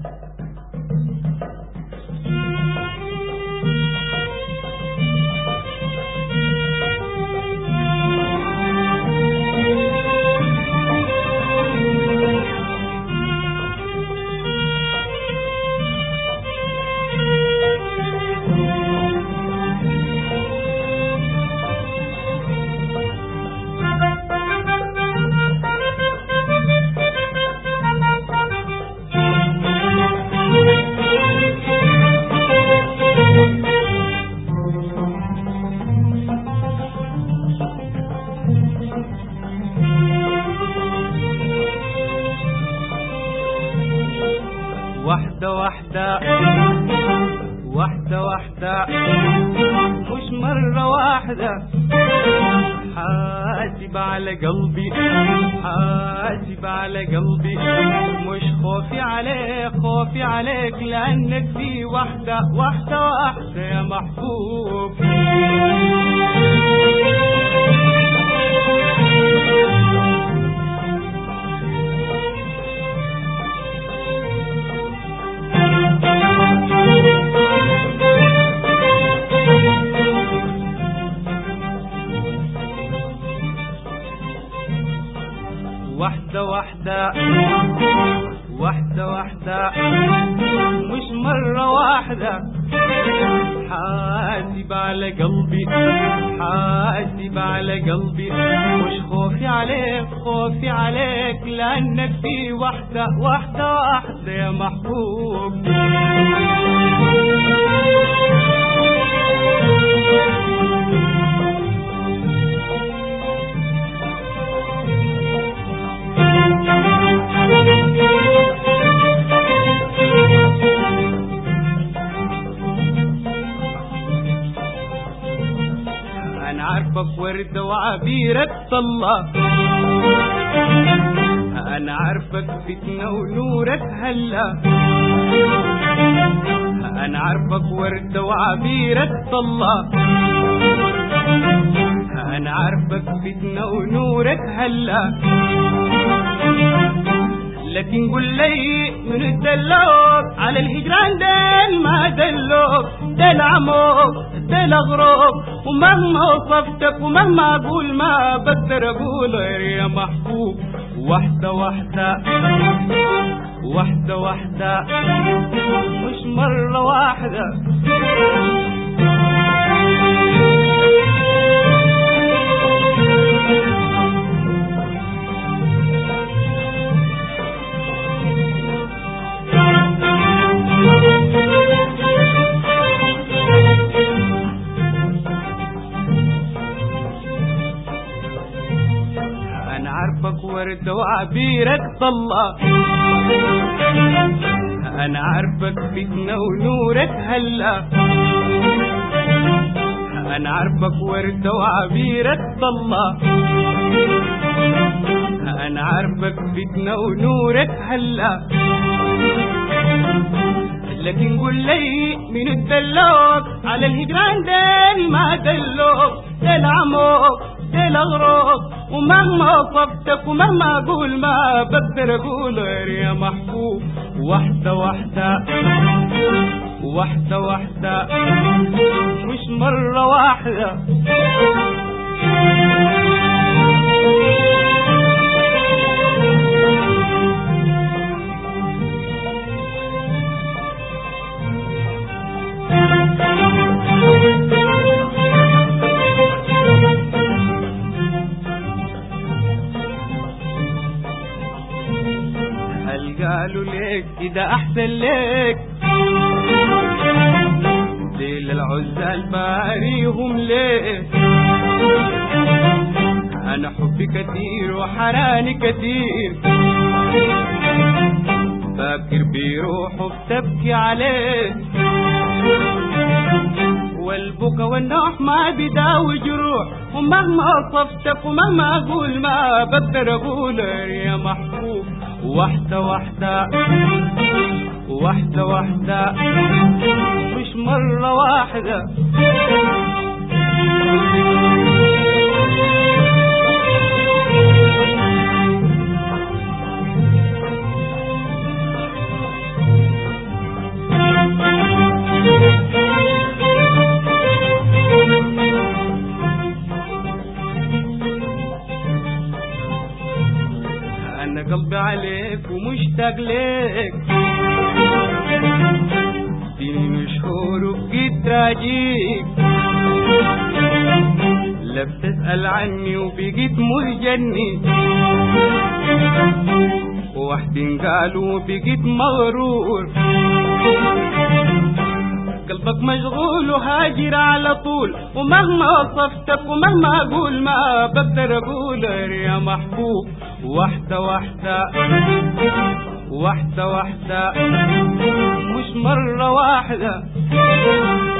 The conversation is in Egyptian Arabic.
واحدة واحدة واحدة واحدة مش مرة واحدة حاسب على قلبي حاسب على قلبي مش خوفي عليك خوفي عليك لأنك في واحدة واحدة واحدة يا محبوب واحدة واحدة واحدة واحدة مش مرة واحدة حاسب على قلبي حاسب على قلبي مش خوفي عليك خوفي عليك لأنك في واحدة واحدة واحدة يا محبوب انا عارفك وردة وعبيرك صلى انا عارفك فتنة ونورك هلا انا عارفك وردة وعبيرك صلى انا عارفك فتنة ونورك هلا لكن قل لي من الدلوك على الهجران دين ما دلوك دل عموك دل اغروك ومهما وصفتك ومهما اقول ما بقدر اقول غير يا محبوب واحدة واحدة واحدة واحدة مش مرة واحدة انا عارفك وردة وعبيرك صلى انا عارفك فتنة ونورك هلا انا عارفك وردة وعبيرك صلى انا عارفك فتنة ونورك هلا لكن قل لي من الدلوك على الهجران دين ما دلوك دل عموك دل اغروك ومهما وصفتك ومهما اقول ما بقدر اقول غير يا محبوب واحدة واحدة واحدة واحدة مش مرة واحدة هل قالوا ليك كده احسن ليك ليل العزال باريهم ليه انا حبي كتير وحناني كتير فاكر بيروحوا بتبكي عليه والبكا والنوح ما بيداوي جروح ومهما وصفتك ومهما اقول ما بقدر اقول يا محبوب واحدة واحدة واحدة واحدة مش مرة واحدة مشتاق لك سنين شهور وبقيت راجيك لا بتسأل عني وبقيت مرجني وواحد قالوا بقيت مغرور قلبك مشغول وهاجر على طول ومهما وصفتك ومهما اقول ما بقدر اقول يا محبوب واحدة واحدة واحدة واحدة مش مرة واحدة